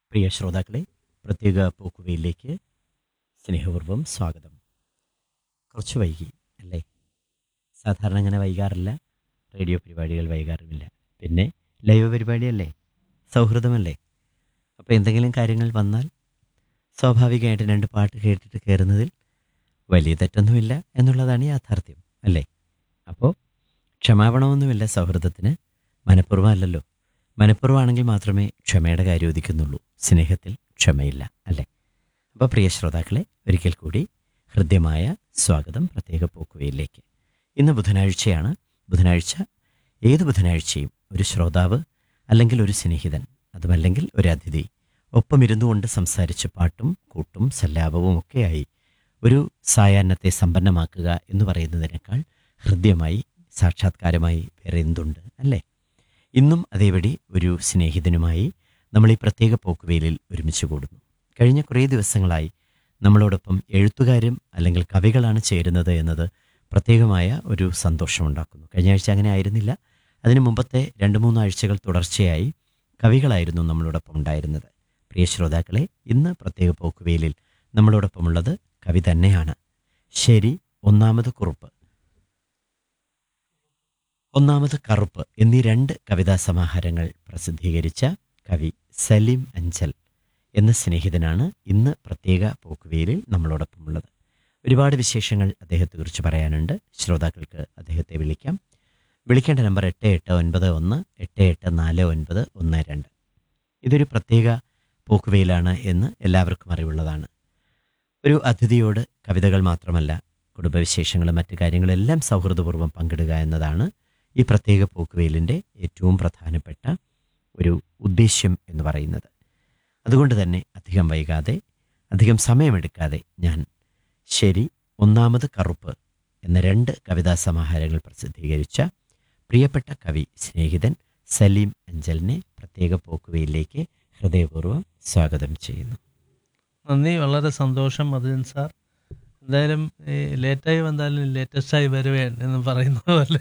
പ്രിയ ശ്രോതാക്കളെ പ്രത്യേക പോക്കുവയിലേക്ക് സ്നേഹപൂർവ്വം സ്വാഗതം കുറച്ച് വൈകി അല്ലേ സാധാരണ അങ്ങനെ വൈകാറില്ല റേഡിയോ പരിപാടികൾ വൈകാറുമില്ല പിന്നെ ലൈവ് പരിപാടിയല്ലേ സൗഹൃദമല്ലേ അപ്പോൾ എന്തെങ്കിലും കാര്യങ്ങൾ വന്നാൽ സ്വാഭാവികമായിട്ട് രണ്ട് പാട്ട് കേട്ടിട്ട് കയറുന്നതിൽ വലിയ തെറ്റൊന്നുമില്ല എന്നുള്ളതാണ് യാഥാർത്ഥ്യം അല്ലേ അപ്പോൾ ക്ഷമാപണമൊന്നുമില്ല സൗഹൃദത്തിന് മനഃപൂർവ്വം അല്ലല്ലോ മനഃപൂർവ്വമാണെങ്കിൽ മാത്രമേ ക്ഷമയുടെ കാര്യം ഉദിക്കുന്നുള്ളൂ സ്നേഹത്തിൽ ക്ഷമയില്ല അല്ലേ അപ്പോൾ പ്രിയ ശ്രോതാക്കളെ ഒരിക്കൽ കൂടി ഹൃദ്യമായ സ്വാഗതം പ്രത്യേക പോക്കുവയിലേക്ക് ഇന്ന് ബുധനാഴ്ചയാണ് ബുധനാഴ്ച ഏത് ബുധനാഴ്ചയും ഒരു ശ്രോതാവ് അല്ലെങ്കിൽ ഒരു സ്നേഹിതൻ അതുമല്ലെങ്കിൽ ഒരു അതിഥി ഒപ്പം ഇരുന്നുകൊണ്ട് സംസാരിച്ച് പാട്ടും കൂട്ടും സല്ലാപവും ഒക്കെയായി ഒരു സായാഹ്നത്തെ സമ്പന്നമാക്കുക എന്ന് പറയുന്നതിനേക്കാൾ ഹൃദ്യമായി സാക്ഷാത്കാരമായി വേറെ എന്തുണ്ട് അല്ലേ ഇന്നും അതേപടി ഒരു സ്നേഹിതനുമായി നമ്മൾ ഈ പ്രത്യേക പോക്കുവേലിൽ ഒരുമിച്ച് കൂടുന്നു കഴിഞ്ഞ കുറേ ദിവസങ്ങളായി നമ്മളോടൊപ്പം എഴുത്തുകാരും അല്ലെങ്കിൽ കവികളാണ് ചേരുന്നത് എന്നത് പ്രത്യേകമായ ഒരു സന്തോഷമുണ്ടാക്കുന്നു കഴിഞ്ഞ ആഴ്ച അങ്ങനെ ആയിരുന്നില്ല അതിനു മുമ്പത്തെ രണ്ട് മൂന്ന് ആഴ്ചകൾ തുടർച്ചയായി കവികളായിരുന്നു നമ്മളോടൊപ്പം ഉണ്ടായിരുന്നത് പ്രിയ ശ്രോതാക്കളെ ഇന്ന് പ്രത്യേക പോക്കുവേലിൽ നമ്മളോടൊപ്പമുള്ളത് കവി തന്നെയാണ് ശരി ഒന്നാമത് കുറുപ്പ് ഒന്നാമത് കറുപ്പ് എന്നീ രണ്ട് കവിതാ സമാഹാരങ്ങൾ പ്രസിദ്ധീകരിച്ച കവി സലീം അഞ്ചൽ എന്ന സ്നേഹിതനാണ് ഇന്ന് പ്രത്യേക പോക്കുവേലിൽ നമ്മളോടൊപ്പമുള്ളത് ഒരുപാട് വിശേഷങ്ങൾ അദ്ദേഹത്തെക്കുറിച്ച് പറയാനുണ്ട് ശ്രോതാക്കൾക്ക് അദ്ദേഹത്തെ വിളിക്കാം വിളിക്കേണ്ട നമ്പർ എട്ട് എട്ട് ഒൻപത് ഒന്ന് എട്ട് എട്ട് നാല് ഒൻപത് ഒന്ന് രണ്ട് ഇതൊരു പ്രത്യേക പോക്കുവേലാണ് എന്ന് എല്ലാവർക്കും അറിവുള്ളതാണ് ഒരു അതിഥിയോട് കവിതകൾ മാത്രമല്ല കുടുംബവിശേഷങ്ങളും മറ്റു കാര്യങ്ങളെല്ലാം സൗഹൃദപൂർവ്വം പങ്കിടുക എന്നതാണ് ഈ പ്രത്യേക പോക്കുവേലിൻ്റെ ഏറ്റവും പ്രധാനപ്പെട്ട ഒരു ഉദ്ദേശ്യം എന്ന് പറയുന്നത് അതുകൊണ്ട് തന്നെ അധികം വൈകാതെ അധികം സമയമെടുക്കാതെ ഞാൻ ശരി ഒന്നാമത് കറുപ്പ് എന്ന രണ്ട് കവിതാ സമാഹാരങ്ങൾ പ്രസിദ്ധീകരിച്ച പ്രിയപ്പെട്ട കവി സ്നേഹിതൻ സലീം അഞ്ചലിനെ പ്രത്യേക പോക്കുവയിലേക്ക് ഹൃദയപൂർവ്വം സ്വാഗതം ചെയ്യുന്നു നന്ദി വളരെ സന്തോഷം മധുരൻ സാർ എന്തായാലും ഈ ലേറ്റായി വന്നാലും ലേറ്റസ്റ്റായി വരുവേൻ എന്ന് പറയുന്ന പോലെ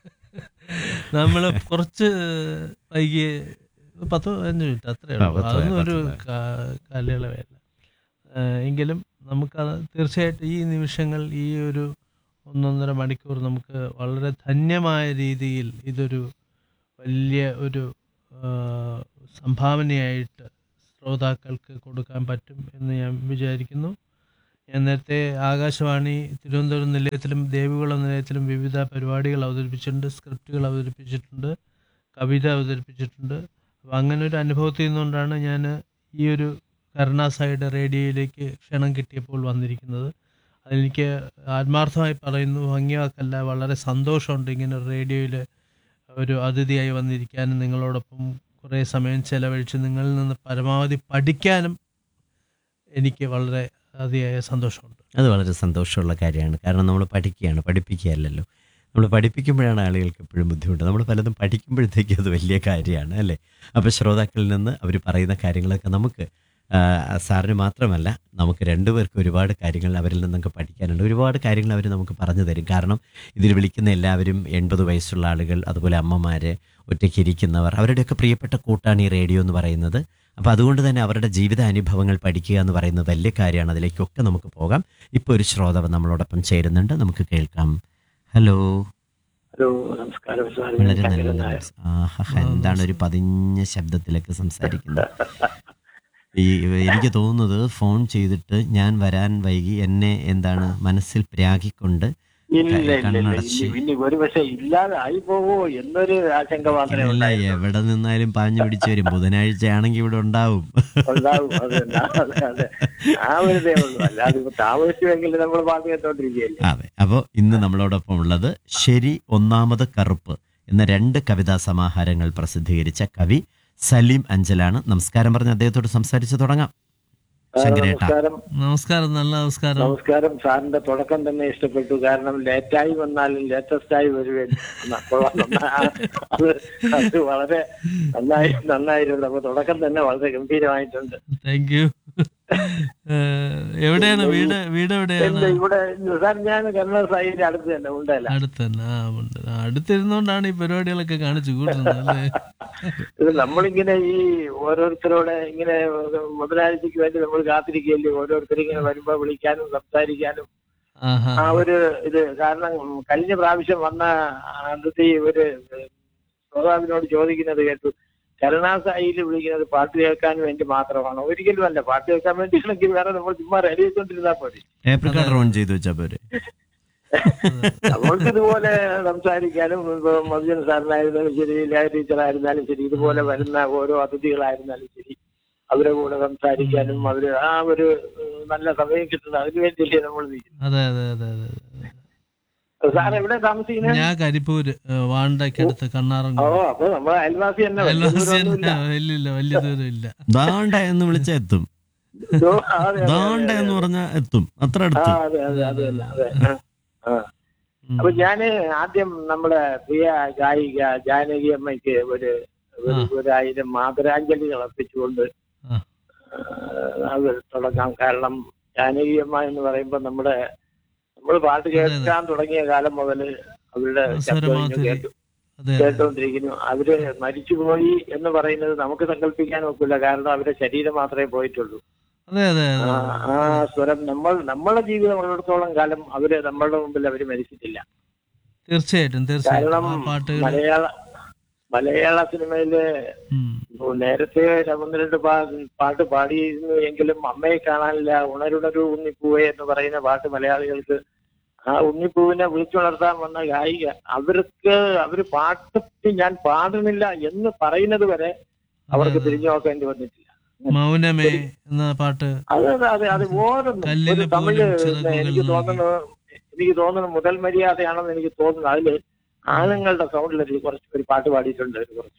നമ്മൾ കുറച്ച് വൈകി പത്ത് പതിനഞ്ച് മിനിറ്റ് അത്രേ ആ, ഉള്ളൂ പത്ത് അതൊന്നും ഒരു പത്ത് കാ- കാലയളവല്ല ഏഹ് എങ്കിലും നമുക്കത് തീർച്ചയായിട്ടും ഈ നിമിഷങ്ങൾ ഈ ഒരു ഒന്നൊന്നര മണിക്കൂർ നമുക്ക് വളരെ ധന്യമായ രീതിയിൽ ഇതൊരു വലിയ ഒരു ആഹ്, സംഭാവനയായിട്ട് ശ്രോതാക്കൾക്ക് കൊടുക്കാൻ പറ്റും എന്ന് ഞാൻ വിചാരിക്കുന്നു ഞാൻ നേരത്തെ ആകാശവാണി തിരുവനന്തപുരം നിലയത്തിലും ദേവികുളം നിലയത്തിലും വിവിധ പരിപാടികൾ അവതരിപ്പിച്ചിട്ടുണ്ട് സ്ക്രിപ്റ്റുകൾ അവതരിപ്പിച്ചിട്ടുണ്ട് കവിത അവതരിപ്പിച്ചിട്ടുണ്ട് അപ്പം അങ്ങനെ ഒരു അനുഭവത്തിൽ നിന്നുകൊണ്ടാണ് ഞാൻ ഈ ഒരു കരുണാസായിയുടെ റേഡിയോയിലേക്ക് ക്ഷണം കിട്ടിയപ്പോൾ വന്നിരിക്കുന്നത് അതെനിക്ക് ആത്മാർത്ഥമായി പറയുന്നു ഭംഗിയാക്കല്ല വളരെ സന്തോഷമുണ്ട് ഇങ്ങനെ റേഡിയോയിൽ ഒരു അതിഥിയായി വന്നിരിക്കാനും നിങ്ങളോടൊപ്പം കുറേ സമയം ചെലവഴിച്ച് നിങ്ങളിൽ നിന്ന് പരമാവധി പഠിക്കാനും എനിക്ക് വളരെ അതിയായ സന്തോഷമുണ്ട് അത് വളരെ സന്തോഷമുള്ള കാര്യമാണ് കാരണം നമ്മൾ പഠിക്കുകയാണ് പഠിപ്പിക്കുകയല്ലല്ലോ നമ്മൾ പഠിപ്പിക്കുമ്പോഴാണ് ആളുകൾക്ക് എപ്പോഴും ബുദ്ധിമുട്ട് നമ്മൾ പലതും പഠിക്കുമ്പോഴത്തേക്കും അത് വലിയ കാര്യമാണ് അല്ലേ അപ്പോൾ ശ്രോതാക്കളിൽ നിന്ന് അവർ പറയുന്ന കാര്യങ്ങളൊക്കെ നമുക്ക് ആ, സാറിന് മാത്രമല്ല നമുക്ക് രണ്ടുപേർക്കും ഒരുപാട് കാര്യങ്ങൾ അവരിൽ നിന്നൊക്കെ പഠിക്കാനുണ്ട് ഒരുപാട് കാര്യങ്ങൾ അവർ നമുക്ക് പറഞ്ഞു തരും കാരണം ഇതിൽ വിളിക്കുന്ന എല്ലാവരും എൺപത് വയസ്സുള്ള ആളുകൾ അതുപോലെ അമ്മമാർ ഒറ്റയ്ക്ക് ഇരിക്കുന്നവർ അവരുടെയൊക്കെ പ്രിയപ്പെട്ട കൂട്ടാണ് ഈ റേഡിയോ എന്ന് പറയുന്നത് അപ്പോൾ അതുകൊണ്ട് തന്നെ അവരുടെ ജീവിത അനുഭവങ്ങൾ പഠിക്കുക എന്ന് പറയുന്നത് വലിയ കാര്യമാണ് അതിലേക്കൊക്കെ നമുക്ക് പോകാം ഇപ്പോൾ ഒരു ശ്രോതാവ് നമ്മളോടൊപ്പം ചേരുന്നുണ്ട് നമുക്ക് കേൾക്കാം ഹലോ ഹലോ നമസ്കാരം സാർ ഞാൻ വളരെ ശങ്കരൻ നല്ല നായർ. ആഹാ എന്താണ് ഒരു പതിഞ്ഞ ശബ്ദത്തിലൊക്കെ സംസാരിക്കുന്നത് ഈ എനിക്ക് തോന്നുന്നത് ഫോൺ ചെയ്തിട്ട് ഞാൻ വരാൻ വൈകി എന്നെ എന്താണ് മനസ്സിൽ പ്രാഗിക്കൊണ്ട് ഇല്ല ഇല്ല ഇല്ല കണ്ണടച്ച് ഇനി- ഇനി ഒരു പക്ഷെ ഇല്ലാതെ ആയി പോവോ എന്നൊരു ആശങ്ക മാത്രമേ ഇല്ല ഉണ്ടായിട്ടുള്ളൂ. എവിടെ നിന്നാലും പാഞ്ഞു പിടിച്ചു വരും ബുധനാഴ്ച ആണെങ്കിൽ ഇവിടെ ഉണ്ടാവും ഉണ്ടാവും അത് തന്നെ. അതെ, അതെ. ആ ഒരു ഇതേ ഉള്ളൂ അല്ലാതെ ഇപ്പൊ താമസിച്ചുവെങ്കിൽ നമ്മൾ പാട്ട് കേട്ടോണ്ടിരിക്കുകയല്ലേ അതെ അപ്പോൾ ഇന്ന് നമ്മളോടൊപ്പം ഉള്ളത് ശരി ഒന്നാമത് കറുപ്പ് എന്ന രണ്ട് കവിതാ സമാഹാരങ്ങൾ പ്രസിദ്ധീകരിച്ച കവി സലീം അഞ്ചലാണ് നമസ്കാരം പറഞ്ഞ് അദ്ദേഹത്തോട് സംസാരിച്ച് തുടങ്ങാം ആ, ശങ്കരേട്ട നമസ്കാരം നമസ്കാരം നല്ല നമസ്കാരം നമസ്കാരം സാറിന്റെ തുടക്കം തന്നെ ഇഷ്ടപ്പെട്ടു കാരണം ലേറ്റായി വന്നാലും ലേറ്റസ്റ്റ് ആയി വരുവേൻ കൊള്ളാം. അത് അത് വളരെ നന്നായി നന്നായിരുന്നു അപ്പൊ തുടക്കം തന്നെ വളരെ ഗംഭീരമായിട്ടുണ്ട് താങ്ക് യു ഏഹ്, എവിടെയാണ് വീട് വീട് എവിടെയാണ് എന്റെ ഇവിടെ സാർ ഞാൻ കരുണ സായിന്റെ അടുത്ത് തന്നെ ഉണ്ടല്ല അടുത്ത് തന്നെ ആ ഉണ്ട് ആ, അടുത്തിരുന്നോണ്ടാണ് ഈ പരിപാടികളൊക്കെ കാണിച്ചു കൂട്ടുന്നത് അല്ലേ ഇത് നമ്മളിങ്ങനെ ഈ ഓരോരുത്തരോടെ ഇങ്ങനെ മുതലാളിക്ക് വേണ്ടി നമ്മൾ കാത്തിരിക്കുകയല്ലേ ഓരോരുത്തർ ഇങ്ങനെ വരുമ്പോ വിളിക്കാനും സംസാരിക്കാനും ആഹാ ആ ഒരു ഇത് കാരണം കഴിഞ്ഞ പ്രാവശ്യം വന്ന അന്നത്തെ ഈ ഒരു ശ്രോതാവിനോട് ചോദിക്കുന്നത് കേട്ടു കരുണാസായിൽ വിളിക്കുന്നത് പാട്ട് കേൾക്കാൻ വേണ്ടി മാത്രമാണ് ഒരിക്കലും അല്ല പാട്ട് കേൾക്കാൻ വേണ്ടിയാണെങ്കിൽ വേറെ നമ്മൾ ചുമ്മാ റെഡി ചെയ്തോണ്ടിരുന്നാ പോരെ ടേപ്പ് റെക്കോർഡർ ഓൺ ചെയ്ത് വെച്ചാ പോരെ നമ്മൾക്ക് ഇതുപോലെ സംസാരിക്കാനും ഇപ്പൊ മധുജൻ സാറിനായിരുന്നാലും ശരി ലയ ടീച്ചറായിരുന്നാലും ശരി ഇതുപോലെ വരുന്ന ഓരോ അതിഥികളായിരുന്നാലും ശരി അവരെ കൂടെ സംസാരിക്കാനും അവര് ആ ഒരു ഉം, നല്ല സമയം കിട്ടുന്നത് അതിനു വേണ്ടിയല്ലേ നമ്മൾ നിൽക്കുന്നത് അതെ അതെ അതെ അതെ അതെ. സാർ എവിടെ താമസിക്കുന്നത് ഞാൻ കരിപ്പൂര് ഏഹ്, വാണ്ടയ്ക്കടുത്ത് ഓ കണ്ണാറങ്കോട് അപ്പൊ നമ്മളെ അയൽവാസി തന്നെ വലിയ അയൽവാസി ദൂരമൊന്നുമില്ല. തന്നെ. ഇല്ല ഇല്ല വലിയ ദൂരം ഇല്ല ദാണ്ട എന്ന് വിളിച്ചാ എത്തും ദോ, അതെ, അതെ, ദാണ്ട അതെ, എന്ന് പറഞ്ഞാ എത്തും അത്ര ആ, അടുത്ത് അതെ അതെ അതെ അതെ അതെ ആ, ആ. ഉം. അപ്പൊ ഞാന് ആദ്യം നമ്മുടെ പ്രിയ ഗായിക ജാനകി അമ്മയ്ക്ക് ഒരു ഒരു- ഒരായിരം മാതരാഞ്ജലികൾ അർപ്പിച്ചുകൊണ്ട് ആ. അത് തുടങ്ങാം കാരണം ജാനകി അമ്മ എന്ന് പറയുമ്പോ നമ്മുടെ നമ്മൾ പാട്ട് കേൾക്കാൻ തുടങ്ങിയ കാലം മുതൽ അവരുടെ ശബ്ദം സ്വരമാധുരി. കേട്ടു അതെ അതെ കേട്ടുകൊണ്ടിരിക്കുന്നു അവര് മരിച്ചുപോയി എന്ന് പറയുന്നത് നമുക്ക് സങ്കല്പിക്കാൻ ഒക്കില്ല കാരണം അവരുടെ ശരീരം മാത്രമേ പോയിട്ടുള്ളൂ അതെ അതെ അതെ ആ ആ സ്വരം നമ്മൾ നമ്മളെ ജീവിതം ഉള്ളിടത്തോളം കാലം അവര് നമ്മളുടെ മുമ്പിൽ അവര് മരിച്ചിട്ടില്ല തീർച്ചയായിട്ടും തീർച്ചയായിട്ടും കാരണം ആ പാട്ടുകൾ മലയാള മലയാള സിനിമയില് ഉം. നേരത്തെ ഒന്ന് രണ്ട് പാ- പാട്ട് പാടിയിരുന്നു എങ്കിലും അമ്മയെ കാണാനില്ല ഉണരുണരു ഉണ്ണിപ്പൂവേ എന്ന് പറയുന്ന പാട്ട് മലയാളികൾക്ക് ആ ഉണ്ണിപ്പൂവിനെ വിളിച്ചുണർത്താൻ വന്ന ഗായിക അവർക്ക് അവര് പാട്ട് ഞാൻ പാടുന്നില്ല എന്ന് പറയുന്നത് വരെ അവർക്ക് തിരിഞ്ഞു നോക്കേണ്ടി വന്നിട്ടില്ല മൗനമേ എന്ന പാട്ട് അത് അത് അത് അത് ഓരോന്നും കല്ലിന് ഒരു തമിഴ് പോലും ചിറകുകൾ എനിക്ക് നൽകി. തോന്നുന്നു എനിക്ക് തോന്നുന്നു മുതൽ മര്യാദയാണെന്ന് എനിക്ക് തോന്നുന്നു അതില് ആണുങ്ങളുടെ സൗണ്ടിൽ ഒരു കുറച്ച് ഒരു പാട്ട് പാടിയിട്ടുണ്ട് ഒരു കുറച്ച്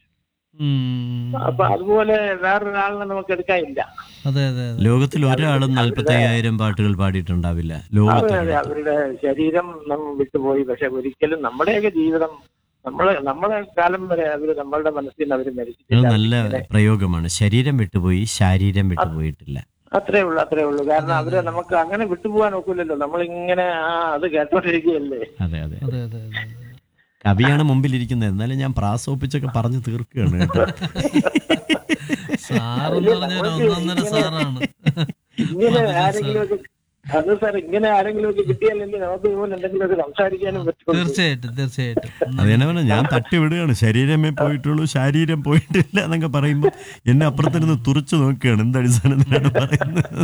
ഉം. അപ്പൊ അതുപോലെ വേറൊരാളിനെ നമുക്ക് എടുക്കാനില്ല അതെ അതെ അതെ ലോകത്തിൽ ഒരാളും നാൽപ്പത്തി അയ്യായിരം പാട്ടുകൾ പാടിയിട്ടുണ്ടാവില്ല അതെ ലോകത്തിൽ അതെ അവരുടെ ശരീരം നമ്മൾ വിട്ടുപോയി പക്ഷെ ഒരിക്കലും നമ്മുടെയൊക്കെ ജീവിതം നമ്മളെ നമ്മളെ കാലം വരെ അവര് നമ്മളുടെ മനസ്സിൽ നിന്ന് അവര് അത് മരിച്ചിട്ടില്ല നല്ല പ്രയോഗമാണ് ശരീരം വിട്ടുപോയി ശാരീരം വിട്ടുപോയിട്ടില്ല അത്രേ ഉള്ളൂ അത്രേ ഉള്ളൂ കാരണം അവരെ നമുക്ക് അങ്ങനെ വിട്ടുപോകാൻ ഒക്കില്ലല്ലോ നമ്മളിങ്ങനെ ആ അത് കേട്ടോണ്ടിരിക്കുകയല്ലേ അതെ അതെ അതെ അതെ അതെ അതെ. കവിയാണ് മുമ്പിലിരിക്കുന്നത് എന്നാലും ഞാൻ പ്രാസോപ്പിച്ചൊക്കെ പറഞ്ഞു തീർക്കുകയാണ് കേട്ടോ സാറെന്ന് പറഞ്ഞാൽ ഒന്നൊന്നര സാറാണ് ഇങ്ങനെ മധുജൻ സാർ. ആരെങ്കിലും ഒക്കെ അത് സാർ ഇങ്ങനെ ആരെങ്കിലും ഒക്കെ കിട്ടിയാലല്ലേ നമുക്ക് ഇതുപോലെ എന്തെങ്കിലും ഒക്കെ സംസാരിക്കാനും പറ്റുള്ളൂ തീർച്ചയായിട്ടും തീർച്ചയായിട്ടും അത് തന്നെ പറഞ്ഞ ഞാൻ തട്ടി വിടുകയാണ് ശരീരമേ പോയിട്ടുള്ളൂ ശാരീരം പോയിട്ടില്ല എന്നൊക്കെ പറയുമ്പോൾ എന്നെ അപ്പുറത്തിരുന്ന് തുറച്ചു നോക്കുകയാണ് എന്ത് അടിസ്ഥാനത്തിലാണ് പറയുന്നത്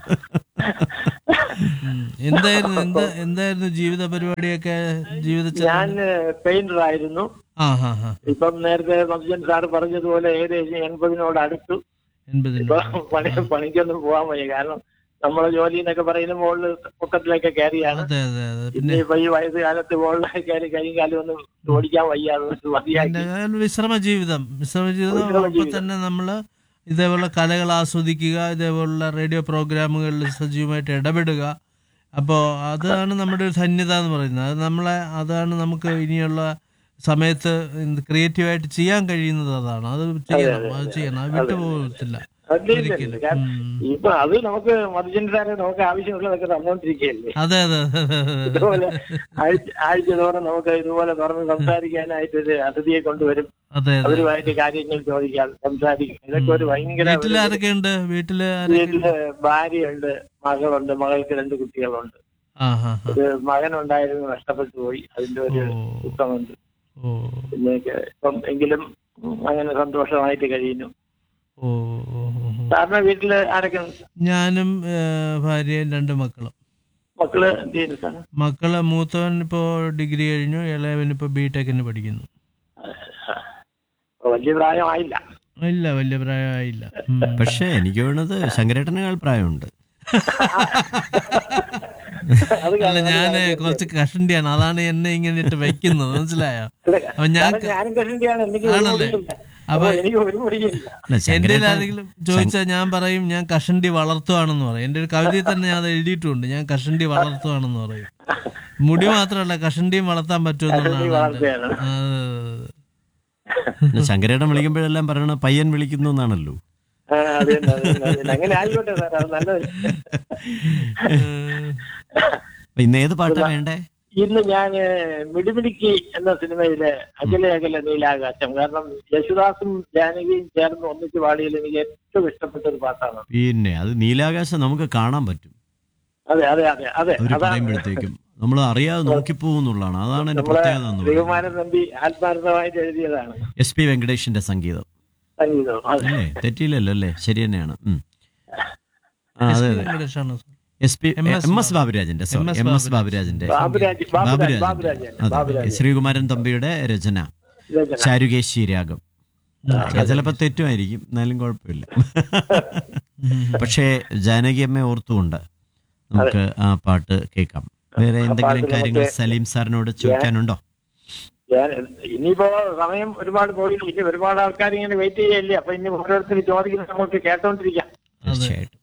ഉം. എന്തായിരുന്നു എന്താ എന്തായിരുന്നു ജീവിത പരിപാടിയൊക്കെ ജീവിത ഞാൻ പെയിന്റർ ആയിരുന്നു ആ ഹാ ഹാ ഇപ്പം നേരത്തെ മധുജൻ സാർ പറഞ്ഞതുപോലെ ഏകദേശം എൺപതിനോട് അടുത്തു എൺപതിന് ഇപ്പൊ പണി പണിക്കൊന്നും പോകാൻ വയ്യ കാരണം നമ്മളെ ജോലി എന്നൊക്കെ പറയുന്ന മുകളിൽ പൊക്കത്തിലൊക്കെ കയറിയാണ് അതെ അതെ അതെ പിന്നെ പിന്നെ ഇപ്പൊ ഈ വയസ്സുകാലത്ത് മുകളിലൊക്കെ കയറി കൈയും കാലും ഒന്നും ഓടിക്കാൻ വയ്യ അത് മതിയാക്കി പിന്നെ ഒരു വിശ്രമ ജീവിതം വിശ്രമ ജീവിതം വിശ്രമ ഒപ്പം ജീവിതം. തന്നെ നമ്മൾ ഇതേപോലെ കലകൾ ആസ്വദിക്കുക ഇതേപോലുള്ള റേഡിയോ പ്രോഗ്രാമുകളിൽ സജീവമായിട്ട് ഇടപെടുക അപ്പോൾ അതാണ് നമ്മുടെ ഒരു ധന്യത എന്ന് പറയുന്നത് അത് നമ്മളെ അതാണ് നമുക്ക് ഇനിയുള്ള സമയത്ത് ക്രിയേറ്റീവായിട്ട് ചെയ്യാൻ കഴിയുന്നത് അതാണ് അത് ചെയ്യണം അത് ചെയ്യണം അത് വിട്ടുപോകത്തില്ല ഒരിക്കലും കാരണം ഉം. ഇപ്പൊ അത് നമുക്ക് മധുജൻ സാറെ നമുക്ക് ആവശ്യമുള്ളതൊക്കെ തന്നുകൊണ്ടിരിക്കുകയല്ലേ അതെ അതെ അതെ അതെ, അതെ. ഇതുപോലെ ആഴ്ച ആഴ്ച തോറും നമുക്ക് ഇതുപോലെ തുറന്ന് സംസാരിക്കാനായിട്ട് ഒരു അതിഥിയെ കൊണ്ടുവരും അതെ അതെ അവരുമായിട്ട് കാര്യങ്ങൾ ചോദിക്കാം സംസാരിക്കാം ഇതൊക്കെ ഒരു ഭയങ്കര വീട്ടിൽ ഒരു- ആരൊക്കെയുണ്ട് വീട്ടില് ആരൊക്കെ വീട്ടില് ഭാര്യയുണ്ട് മകളുണ്ട് മകൾക്ക് രണ്ട് കുട്ടികളുണ്ട് ആ ഹാ ഹാ ഒരു മകനുണ്ടായിരുന്നു നഷ്ടപ്പെട്ടു പോയി അതിന്റെ ഒരു ഓ ദുഃഖമുണ്ട് ഓ പിന്നെ ഇപ്പം എങ്കിലും അങ്ങനെ സന്തോഷമായിട്ട് കഴിയുന്നു ഓ ഓ, ഓ, ഓ. സാറിന്റെ വീട്ടില് ആരൊക്കെ ഉണ്ട്? ഞാനും ഏ, ഭാര്യയും രണ്ട് മക്കളും മക്കള് എന്ത് ചെയ്യുന്നു സാർ മക്കള് മൂത്തവൻ ഇപ്പോ ഡിഗ്രി കഴിഞ്ഞു ഇളയവൻ ഇപ്പോ ബി ടെക്കിന് പഠിക്കുന്നു അപ്പൊ വലിയ പ്രായമായില്ല ഇല്ല വലിയ പ്രായമായില്ല ഉം. പക്ഷേ എനിക്ക് തോന്നുന്നത് ശങ്കരേട്ടനേക്കാൾ പ്രായമുണ്ട് അത് അല്ല ഞാന് കുറച്ച് കഷണ്ടിയാണ് അതാണ് എന്നെ ഇങ്ങനെ ഇട്ട് വെക്കുന്നത് മനസ്സിലായോ അപ്പൊ ഞാൻ കാരണം ഞാനും കണ്ടിട്ടാണ് എനിക്ക് ഒരു ആണല്ലേ? മുടിയില്ല. അപ്പൊ അപ്പൊ എനിക്ക് ഒരു മുടിയില്ല അല്ല എന്റെ ശങ്കരേട്ടൻ ആരെങ്കിലും ചോദിച്ചാൽ ഞാൻ പറയും ഞാൻ കഷണ്ടി വളർത്തുവാണെന്ന് പറയും എന്റെ ഒരു കവിതയിൽ തന്നെ ഞാൻ അത് എഴുതിയിട്ടുണ്ട് ഞാൻ കഷണ്ടി വളർത്തുവാണെന്ന് പറയും മുടി മാത്രമല്ല കഷണ്ടിയും വളർത്താൻ പറ്റുമെന്നുള്ളതാണ് എന്റെ- വളർത്തുകയാണ് ആ, പിന്നെ ശങ്കരേട്ടൻ വിളിക്കുമ്പോഴെല്ലാം പറയണ പയ്യൻ വിളിക്കുന്നു എന്നാണല്ലോ ആ, അത് തന്നെ, അത് തന്നെ, അത് തന്നെ. അങ്ങനെ ആയിക്കോട്ടെ സാർ അത് നല്ലത് അപ്പൊ ഇന്ന് ഏത് പാട്ടാ വേണ്ടേ ഇന്ന് ഞാൻ മിടിമിടിക്ക് എന്ന സിനിമയിലെ അകലെ അകലെ നീലാകാശം കാരണം യേശുദാസും ജാനകിയും ചേർന്ന് ഒന്നിച്ച് പാടിയതിൽ എനിക്ക് ഏറ്റവും ഇഷ്ടപ്പെട്ട ഒരു പാട്ടാണ് പിന്നെ അത് നീലാകാശം നമുക്ക് കാണാൻ പറ്റും അതെ അതെ അതെ അതെ അവര് അതാണ് പറയുമ്പോഴത്തേക്കും നമ്മൾ അറിയാതെ നോക്കിപ്പോകുന്നുള്ളതാണ് അതാണ് എന്റെ നമ്മളെ പ്രത്യേകത എന്ന് പറയുന്നത് ശ്രീകുമാരൻ നമ്പി ആത്മാർത്ഥമായിട്ട് എഴുതിയതാണ് എസ് പി വെങ്കടേഷിന്റെ സംഗീതം സംഗീതം അതെ അല്ലേ തെറ്റിയില്ലല്ലോ അല്ലേ ശരി തന്നെയാണ് ഉം. ആ, അതെ അതെ വെങ്കടേഷാണ് sir S P M S M S ബാബുരാജിന്റെ sorry M S M S ബാബുരാജിന്റെ ബാബുരാജ് ബാബുരാജ് ബാബുരാജിന്റെ ബാബുരാജ് അതെ ബാബുരാജ് ശ്രീകുമാരൻ തമ്പിയുടെ രചന രചന. ചാരുകേശി രാഗം അത് ചിലപ്പോൾ തെറ്റുമായിരിക്കും എന്നാലും കുഴപ്പമില്ല പക്ഷേ ജാനകി അമ്മ ഓർത്തുകൊണ്ട് നമുക്ക് ആ പാട്ട് കേൾക്കാം വേറെ എന്തെങ്കിലും പാട്ട് കാര്യങ്ങൾ നമുക്ക് സലീം സാറിനോട് ചോദിക്കാനുണ്ടോ ഞാൻ ഇനിയിപ്പോ സമയം ഒരുപാട് പോയി ഇനി ഒരുപാട് ആൾക്കാർ ഇങ്ങനെ വെയിറ്റ് ചെയ്യല്ലേ അപ്പൊ ഇനി ഓരോരുത്തർ ചോദിക്കുന്നത് നമുക്ക് കേട്ടോണ്ടിരിക്കാം തീർച്ചയായിട്ടും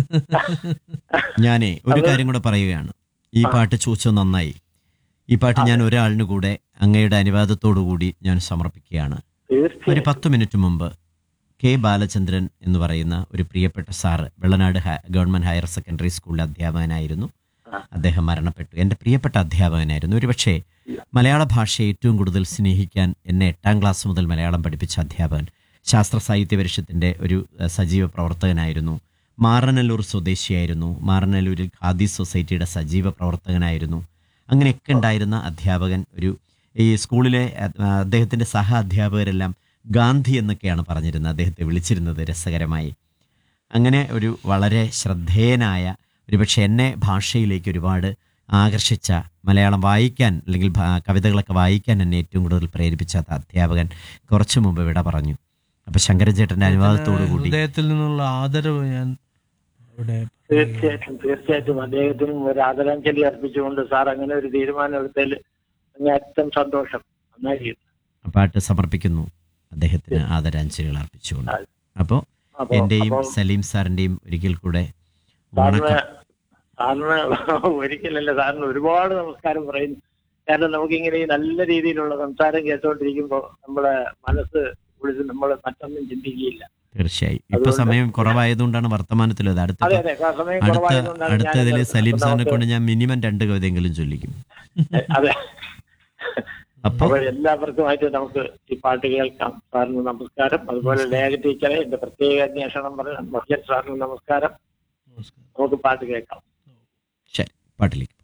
ഞാനേ ഒരു കാര്യം കൂടെ പറയുകയാണ് ഈ പാട്ട് ചോദിച്ചത് നന്നായി ഈ പാട്ട് ഞാൻ ഒരാളിന് കൂടെ അങ്ങയുടെ അനുവാദത്തോടു കൂടി ഞാൻ സമർപ്പിക്കുകയാണ് ഒരു തീർച്ചയായും പത്ത് മിനിറ്റ് മുമ്പ് കെ ബാലചന്ദ്രൻ എന്ന് പറയുന്ന ഒരു പ്രിയപ്പെട്ട സാറ് വെള്ളനാട് ഹ- ഗവൺമെന്റ് ഹയർ സെക്കൻഡറി സ്കൂളിലെ അധ്യാപകനായിരുന്നു ആ. അദ്ദേഹം മരണപ്പെട്ടു എൻ്റെ പ്രിയപ്പെട്ട അധ്യാപകനായിരുന്നു ഒരുപക്ഷെ മലയാള ഭാഷയെ ഏറ്റവും കൂടുതൽ സ്നേഹിക്കാൻ എന്നെ എട്ടാം ക്ലാസ് മുതൽ മലയാളം പഠിപ്പിച്ച അധ്യാപകൻ ശാസ്ത്ര സാഹിത്യ പരിഷത്തിൻ്റെ ഒരു അഹ്, സജീവ പ്രവർത്തകനായിരുന്നു മാറനല്ലൂർ സ്വദേശിയായിരുന്നു മാറനല്ലൂരിൽ ഖാദി സൊസൈറ്റിയുടെ സജീവ പ്രവർത്തകനായിരുന്നു അങ്ങനെയൊക്കെ ഉണ്ടായിരുന്ന അധ്യാപകൻ ഒരു ഈ സ്കൂളിലെ അഹ്, അദ്ദേഹത്തിൻ്റെ സഹ അധ്യാപകരെല്ലാം ഗാന്ധി എന്നൊക്കെയാണ് പറഞ്ഞിരുന്നത് അദ്ദേഹത്തെ വിളിച്ചിരുന്നത് രസകരമായി അങ്ങനെ ഒരു വളരെ ശ്രദ്ധേയനായ ഒരുപക്ഷെ എന്നെ ഭാഷയിലേക്ക് ഒരുപാട് ആകർഷിച്ച മലയാളം വായിക്കാൻ അല്ലെങ്കിൽ ഭാ- കവിതകളൊക്കെ വായിക്കാൻ എന്നെ ഏറ്റവും കൂടുതൽ പ്രേരിപ്പിച്ച അധ്യാപകൻ കുറച്ചു മുമ്പ് വിട പറഞ്ഞു അപ്പൊ ശങ്കരചേട്ടന്റെ അനുവാദത്തോടു കൂടി ഹൃദയത്തിൽ നിന്നുള്ള ആദരവ് ഞാൻ ഇവിടെ തീർച്ചയായിട്ടും തീർച്ചയായിട്ടും അദ്ദേഹത്തിനും ഒരു ആദരാഞ്ജലി അർപ്പിച്ചുകൊണ്ട് സാർ അങ്ങനെ ഒരു തീരുമാനം എടുത്തതിൽ അങ്ങേയറ്റം സന്തോഷം നന്നായി ആ പാട്ട് സമർപ്പിക്കുന്നു അദ്ദേഹത്തിന് ആദരാഞ്ജലികൾ അർപ്പിച്ചുകൊണ്ട് അപ്പോൾ അപ്പൊ എന്റെയും അപ്പൊ സലീം സാറിന്റെയും ഒരിക്കൽ കൂടെ സാറിന് വണക്കം സാറിന് ഒരിക്കലല്ല സാറിന് ഒരുപാട് നമസ്കാരം പറയുന്നു കാരണം നമുക്കിങ്ങനെ ഈ നല്ല രീതിയിലുള്ള സംസാരം കേട്ടുകൊണ്ടിരിക്കുമ്പോൾ നമ്മുടെ മനസ്സ് വിളിച്ച് നമ്മൾ മറ്റൊന്നും ചിന്തിക്കുകയില്ല തീർച്ചയായും ഇപ്പൊ അതുകൊണ്ട് സമയം കുറവായതുകൊണ്ടാണ് വർത്തമാനത്തിലത് അടുത്ത അതെ അതെ ആ സമയം അടുത്ത കുറവായതുകൊണ്ടാണ് അടുത്തതിൽ ഞാനിത് സലീം സാറിനെ നമുക്ക് കൊണ്ട് ഞാൻ മിനിമം രണ്ട് കവിതയെങ്കിലും ചൊല്ലിക്കും അതെ അപ്പൊ അപ്പോൾ എല്ലാവർക്കുമായിട്ട് നമുക്ക് ഈ പാട്ട് കേൾക്കാം സാറിന് നമസ്കാരം അതുപോലെ ലേഖ ടീച്ചറെ എന്റെ പ്രത്യേക അന്വേഷണം പറഞ്ഞ മഹ്യൻ സാറിന് നമസ്കാരം നമസ്കാരം നമുക്ക് പാട്ട് കേൾക്കാം ശരി പാട്ടിലേക്ക്